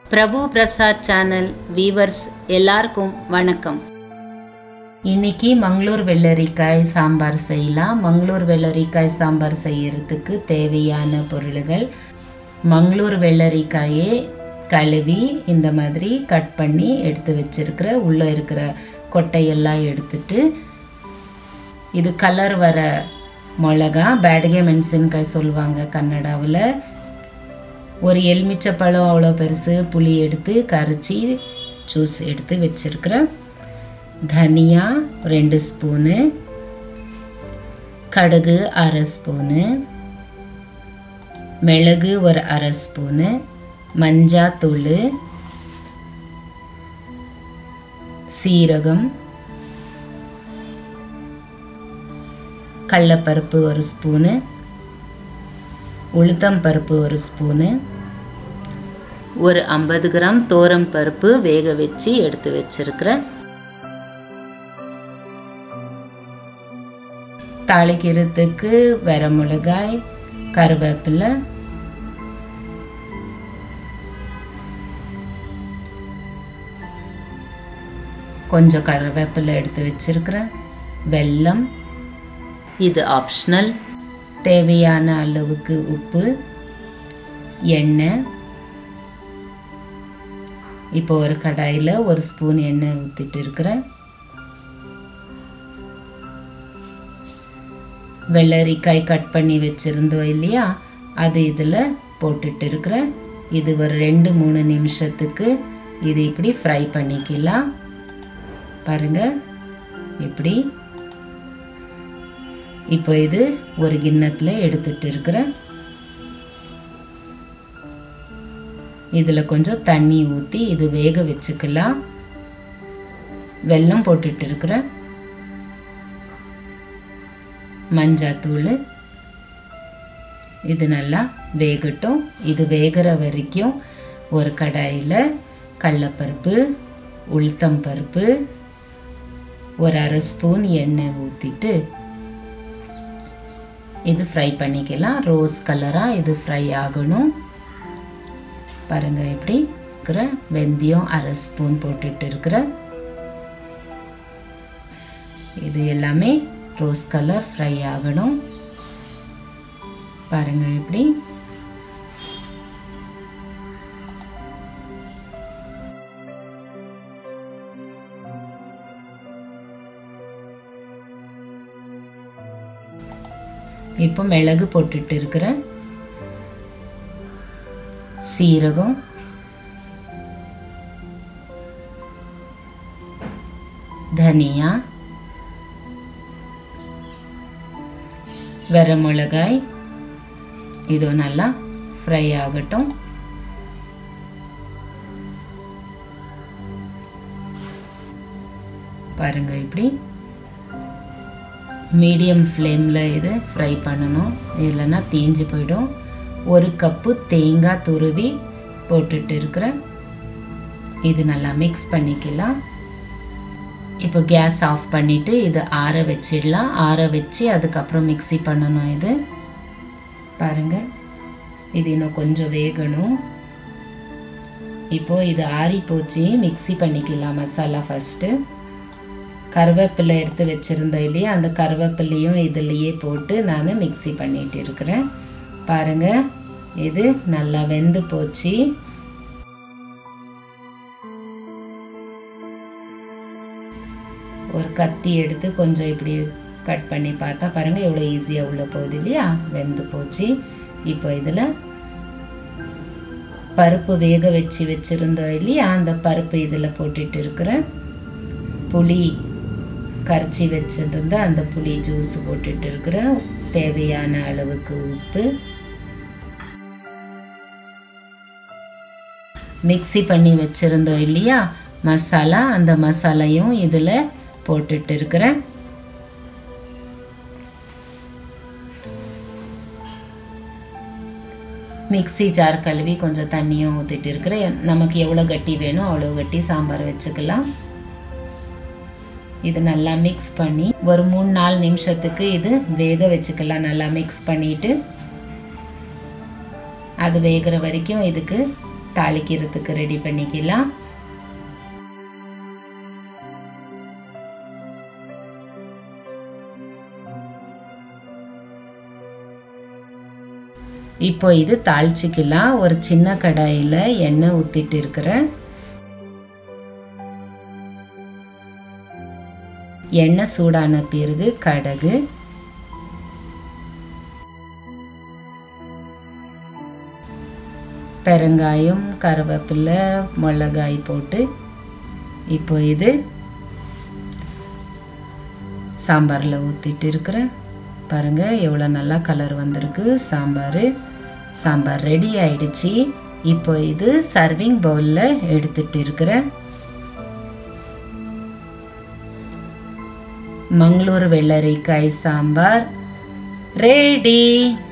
பிரபு Prasad channel viewers எல்லாருக்கும் வணக்கம் இன்னைக்கு மங்களூர் வெள்ளரிக்காய் சாம்பார் செய்யலாம் மங்களூர் வெள்ளரிக்காய் சாம்பார் செய்யறதுக்கு தேவையான பொருள்கள் மங்களூர் வெள்ளரிக்காயே கழுவி இந்த மாதிரி கட் பண்ணி எடுத்து வச்சிருக்கிற உள்ளே இருக்கிற கொட்டையெல்லாம் எடுத்துட்டு இது கலர் வர மிளகா பேடகே மெಣಸಿನ್ಕಾய் சொல்லுவாங்க கன்னடாவில் ஒரு எலுமிச்சப்பழம் அவ்வளோ பெருசு புளி எடுத்து கரைச்சி ஜூஸ் எடுத்து வச்சிருக்கிறேன் தனியா ரெண்டு ஸ்பூனு கடுகு அரை ஸ்பூனு மிளகு ஒரு அரை ஸ்பூனு மஞ்சாத்தூள் சீரகம் கடலப்பருப்பு ஒரு ஸ்பூனு உளுத்தம் பருப்பு ஒரு ஸ்பூனு ஒரு ஐம்பது கிராம் தோரம் பருப்பு வேக வச்சு எடுத்து வச்சிருக்கிறேன் தாளிக்கிறதுக்கு வர மிளகாய் கருவேப்பிலை கொஞ்சம் கருவேப்பிலை எடுத்து வச்சிருக்கிறேன் வெல்லம் இது ஆப்ஷனல் தேவையான அளவுக்கு உப்பு எண்ணெய் இப்போ ஒரு கடாயில் ஒரு ஸ்பூன் எண்ணெய் ஊற்றிட்டு இருக்கிறேன் வெள்ளரிக்காய் கட் பண்ணி வச்சுருந்தோம் இல்லையா அது இதில் போட்டுட்டு இருக்கிறேன் இது ஒரு ரெண்டு மூணு நிமிஷத்துக்கு இது இப்படி ஃப்ரை பண்ணிக்கலாம் பாருங்க இப்படி இப்போ இது ஒரு கிண்ணத்தில் எடுத்துட்டு இருக்கிறேன் இதில் கொஞ்சம் தண்ணி ஊற்றி இது வேக வச்சுக்கலாம் வெல்லம் போட்டுட்டு இருக்கிறேன் மஞ்சாத்தூள் இது நல்லா வேகட்டும் இது வேகிற வரைக்கும் ஒரு கடாயில் கடலப்பருப்பு உளுத்தம் பருப்பு ஒரு அரை ஸ்பூன் எண்ணெய் ஊற்றிட்டு இது ஃப்ரை பண்ணிக்கலாம் ரோஸ் கலராக இது ஃப்ரை ஆகணும் பாருங்கள் எப்படி இருக்கிற வெந்தயம் அரை ஸ்பூன் போட்டுட்டு இருக்கிற இது எல்லாமே ரோஸ் கலர் ஃப்ரை ஆகணும் பாருங்க எப்படி இப்போ மிளகு போட்டுட்டு இருக்கிறேன் சீரகம் தனியா வர மிளகாய் இது நல்லா ஃப்ரை ஆகட்டும் பாருங்க இப்படி மீடியம் ஃப்ளேமில் இது ஃப்ரை பண்ணணும் இல்லைன்னா தீஞ்சு போயிடும் ஒரு கப்பு தேங்காய் துருவி போட்டுட்டு இருக்கிறேன் இது நல்லா மிக்ஸ் பண்ணிக்கலாம் இப்போ கேஸ் ஆஃப் பண்ணிவிட்டு இது ஆற வச்சிடலாம் ஆற வச்சு அதுக்கப்புறம் மிக்சி பண்ணணும் இது பாருங்கள் இது இன்னும் கொஞ்சம் வேகணும் இப்போது இது ஆறி போச்சு மிக்சி பண்ணிக்கலாம் மசாலா ஃபஸ்ட்டு கருவேப்பிலை எடுத்து வச்சுருந்தோம் இல்லையா அந்த கருவேப்பிலையும் இதுலேயே போட்டு நான் மிக்சி பண்ணிட்டு இருக்கிறேன் பாருங்கள் இது நல்லா வெந்து போச்சு ஒரு கத்தி எடுத்து கொஞ்சம் இப்படி கட் பண்ணி பார்த்தா பாருங்கள் எவ்வளோ ஈஸியாக உள்ளே போகுது இல்லையா வெந்து போச்சு இப்போ இதில் பருப்பு வேக வச்சு வச்சுருந்தோம் இல்லையா அந்த பருப்பு இதில் போட்டுட்டு இருக்கிறேன் புளி கரைச்சி வச்சிருந்த அந்த புளி ஜூஸ் போட்டுட்டு இருக்கிறேன் தேவையான அளவுக்கு உப்பு மிக்சி பண்ணி வச்சுருந்தோம் இல்லையா மசாலா அந்த மசாலையும் இதில் போட்டுட்டு இருக்கிறேன் மிக்சி ஜார் கழுவி கொஞ்சம் தண்ணியும் ஊற்றிட்டு இருக்கிறேன் நமக்கு எவ்வளோ கட்டி வேணும் அவ்வளோ கட்டி சாம்பார் வச்சுக்கலாம் இது நல்லா மிக்ஸ் பண்ணி ஒரு மூணு நாலு நிமிஷத்துக்கு இது வேக வச்சுக்கலாம் நல்லா மிக்ஸ் பண்ணிட்டு அது வேகிற வரைக்கும் இதுக்கு தாளிக்கிறதுக்கு ரெடி பண்ணிக்கலாம் இப்போ இது தாளிச்சிக்கலாம் ஒரு சின்ன கடாயில் எண்ணெய் ஊற்றிட்டு இருக்கிறேன் எண்ணெய் சூடான பிறகு கடுகு பெருங்காயம் கருவேப்பிலை மிளகாய் போட்டு இப்போ இது சாம்பாரில் ஊற்றிட்டு இருக்கிறேன் பாருங்கள் எவ்வளோ நல்லா கலர் வந்திருக்கு சாம்பார் சாம்பார் ரெடி ஆயிடுச்சு இப்போ இது சர்விங் பவுலில் எடுத்துட்டு இருக்கிறேன் மங்களூர் வெள்ளரிக்காய் சாம்பார் ரெடி